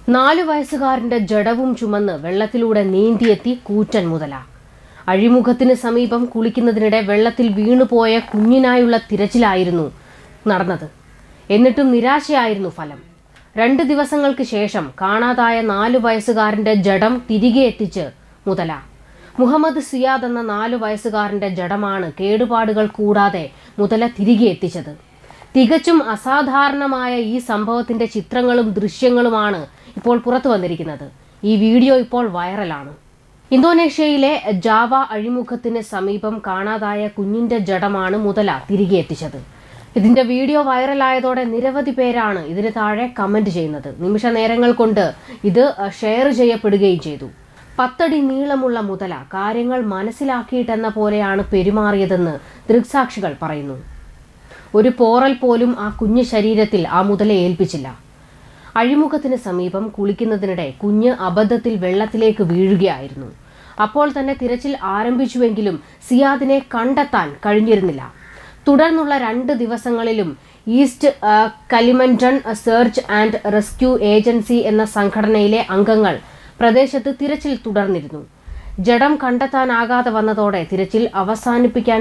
നാലു വയസ്സുകാരന്റെ ജഡവും ചുമന്ന് വെള്ളത്തിലൂടെ നീന്തിയെത്തി കൂറ്റൻ മുതല അഴിമുഖത്തിന് സമീപം കുളിക്കുന്നതിനിടെ വെള്ളത്തിൽ വീണുപോയ കുഞ്ഞിനായുള്ള തിരച്ചിലായിരുന്നു നടന്നത് എന്നിട്ടും നിരാശയായിരുന്നു ഫലം രണ്ട് ദിവസങ്ങൾക്ക് ശേഷം കാണാതായ നാലു വയസ്സുകാരന്റെ ജഡം തിരികെ എത്തിച്ച് മുതല മുഹമ്മദ് സിയാദ് എന്ന നാലു വയസ്സുകാരന്റെ ജഡമാണ് കേടുപാടുകൾ കൂടാതെ മുതല തിരികെ എത്തിച്ചത് തികച്ചും അസാധാരണമായ ഈ സംഭവത്തിന്റെ ചിത്രങ്ങളും ദൃശ്യങ്ങളുമാണ് ഇപ്പോൾ പുറത്തു വന്നിരിക്കുന്നത് ഈ വീഡിയോ ഇപ്പോൾ വൈറലാണ് ഇന്തോനേഷ്യയിലെ ജാവ അഴിമുഖത്തിന് സമീപം കാണാതായ കുഞ്ഞിന്റെ ജഡമാണ് മുതല തിരികെ എത്തിച്ചത് ഇതിന്റെ വീഡിയോ വൈറലായതോടെ നിരവധി പേരാണ് ഇതിന് താഴെ കമന്റ് ചെയ്യുന്നത് നിമിഷ നേരങ്ങൾ കൊണ്ട് ഇത് ഷെയർ ചെയ്യപ്പെടുകയും ചെയ്തു പത്തടി നീളമുള്ള മുതല കാര്യങ്ങൾ മനസ്സിലാക്കിയിട്ടെന്ന പോലെയാണ് പെരുമാറിയതെന്ന് ദൃക്സാക്ഷികൾ പറയുന്നു ഒരു പോറൽ പോലും ആ കുഞ്ഞു ശരീരത്തിൽ ആ മുതലെ ഏൽപ്പിച്ചില്ല അഴിമുഖത്തിന് സമീപം കുളിക്കുന്നതിനിടെ കുഞ്ഞ് അബദ്ധത്തിൽ വെള്ളത്തിലേക്ക് വീഴുകയായിരുന്നു അപ്പോൾ തന്നെ തിരച്ചിൽ ആരംഭിച്ചുവെങ്കിലും സിയാദിനെ കണ്ടെത്താൻ കഴിഞ്ഞിരുന്നില്ല തുടർന്നുള്ള രണ്ട് ദിവസങ്ങളിലും ഈസ്റ്റ് ആ, Kalimantan search and rescue agency എന്ന സംഘടനയിലെ അംഗങ്ങൾ പ്രദേശത്ത് തിരച്ചിൽ തുടർന്നിരുന്നു ജഡം കണ്ടെത്താനാകാതെ വന്നതോടെ തിരച്ചിൽ അവസാനിപ്പിക്കാൻ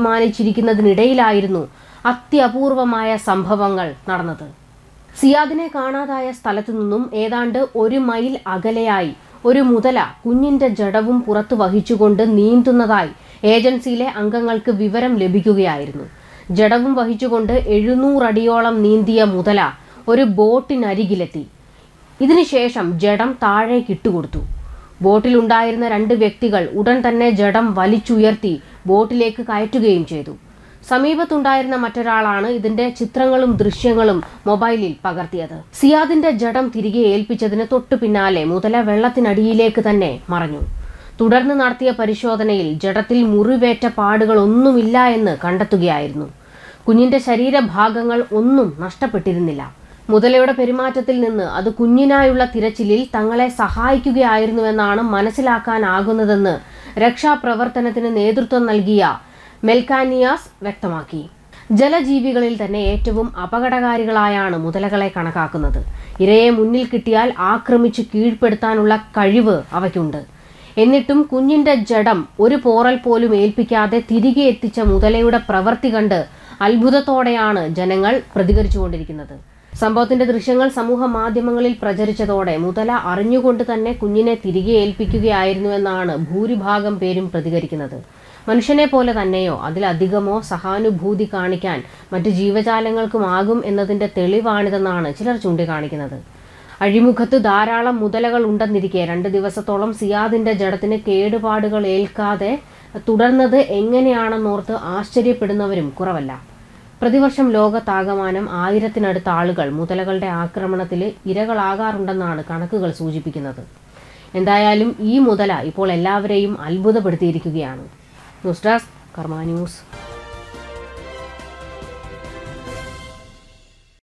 തീരുമാനിച്ചിരിക്കുന്നതിനിടയിലായിരുന്നു അത്യപൂർവമായ സംഭവങ്ങൾ നടന്നത് സിയാദിനെ കാണാതായ സ്ഥലത്തു നിന്നും ഏതാണ്ട് ഒരു മൈൽ അകലെയായി ഒരു മുതല കുഞ്ഞിന്റെ ജഡവും പുറത്തു വഹിച്ചുകൊണ്ട് നീന്തുന്നതായി ഏജൻസിയിലെ അംഗങ്ങൾക്ക് വിവരം ലഭിക്കുകയായിരുന്നു ജഡവും വഹിച്ചുകൊണ്ട് എഴുന്നൂറടിയോളം നീന്തിയ മുതല ഒരു ബോട്ടിനരികിലെത്തി ഇതിനുശേഷം ജഡം താഴേക്ക് ഇട്ടുകൊടുത്തു ബോട്ടിലുണ്ടായിരുന്ന രണ്ട് വ്യക്തികൾ ഉടൻ തന്നെ ജഡം വലിച്ചുയർത്തി ബോട്ടിലേക്ക് കയറ്റുകയും ചെയ്തു സമീപത്തുണ്ടായിരുന്ന മറ്റൊരാളാണ് ഇതിന്റെ ചിത്രങ്ങളും ദൃശ്യങ്ങളും മൊബൈലിൽ പകർത്തിയത് സിയാദിന്റെ ജഡം തിരികെ ഏൽപ്പിച്ചതിന് തൊട്ടു പിന്നാലെ മുതല വെള്ളത്തിനടിയിലേക്ക് തന്നെ മറഞ്ഞു തുടർന്ന് നടത്തിയ പരിശോധനയിൽ ജഡത്തിൽ മുറിവേറ്റ പാടുകൾ ഒന്നുമില്ല എന്ന് കണ്ടെത്തുകയായിരുന്നു കുഞ്ഞിന്റെ ശരീരഭാഗങ്ങൾ ഒന്നും നഷ്ടപ്പെട്ടിരുന്നില്ല മുതലയുടെ പെരുമാറ്റത്തിൽ നിന്ന് അത് കുഞ്ഞിനായുള്ള തിരച്ചിലിൽ തങ്ങളെ സഹായിക്കുകയായിരുന്നുവെന്നാണ് മനസ്സിലാക്കാനാകുന്നതെന്ന് രക്ഷാപ്രവർത്തനത്തിന് നേതൃത്വം നൽകിയ മെൽക്കാനിയാസ് വ്യക്തമാക്കി ജലജീവികളിൽ തന്നെ ഏറ്റവും അപകടകാരികളായാണ് മുതലകളെ കണക്കാക്കുന്നത് ഇരയെ മുന്നിൽ കിട്ടിയാൽ ആക്രമിച്ച് കീഴ്പ്പെടുത്താനുള്ള കഴിവ് അവയ്ക്കുണ്ട് എന്നിട്ടും കുഞ്ഞിന്റെ ജഡം ഒരു പോറൽ പോലും ഏൽപ്പിക്കാതെ തിരികെ എത്തിച്ച മുതലയുടെ പ്രവൃത്തി കണ്ട് അത്ഭുതത്തോടെയാണ് ജനങ്ങൾ പ്രതികരിച്ചുകൊണ്ടിരിക്കുന്നത് സംഭവത്തിന്റെ ദൃശ്യങ്ങൾ സമൂഹ മാധ്യമങ്ങളിൽ പ്രചരിച്ചതോടെ മുതല അറിഞ്ഞുകൊണ്ട് തന്നെ കുഞ്ഞിനെ തിരികെ ഏൽപ്പിക്കുകയായിരുന്നുവെന്നാണ് ഭൂരിഭാഗം പേരും പ്രതികരിക്കുന്നത് മനുഷ്യനെ പോലെ തന്നെയോ അതിലധികമോ സഹാനുഭൂതി കാണിക്കാൻ മറ്റു ജീവജാലങ്ങൾക്കുമാകും എന്നതിന്റെ തെളിവാണിതെന്നാണ് ചിലർ ചൂണ്ടിക്കാണിക്കുന്നത് അഴിമുഖത്ത് ധാരാളം മുതലകൾ ഉണ്ടെന്നിരിക്കെ രണ്ട് ദിവസത്തോളം സിയാദിന്റെ ജഡത്തിന് കേടുപാടുകൾ ഏൽക്കാതെ തുടർന്നത് എങ്ങനെയാണെന്നോർത്ത് ആശ്ചര്യപ്പെടുന്നവരും കുറവല്ല പ്രതിവർഷം ലോകത്താകമാനം ആയിരത്തിനടുത്ത ആളുകൾ മുതലകളുടെ ആക്രമണത്തിൽ ഇരകളാകാറുണ്ടെന്നാണ് കണക്കുകൾ സൂചിപ്പിക്കുന്നത് എന്തായാലും ഈ മുതല ഇപ്പോൾ എല്ലാവരെയും അത്ഭുതപ്പെടുത്തിയിരിക്കുകയാണ് ന്യൂസ് ഡെസ്ക് കർമ്മ ന്യൂസ്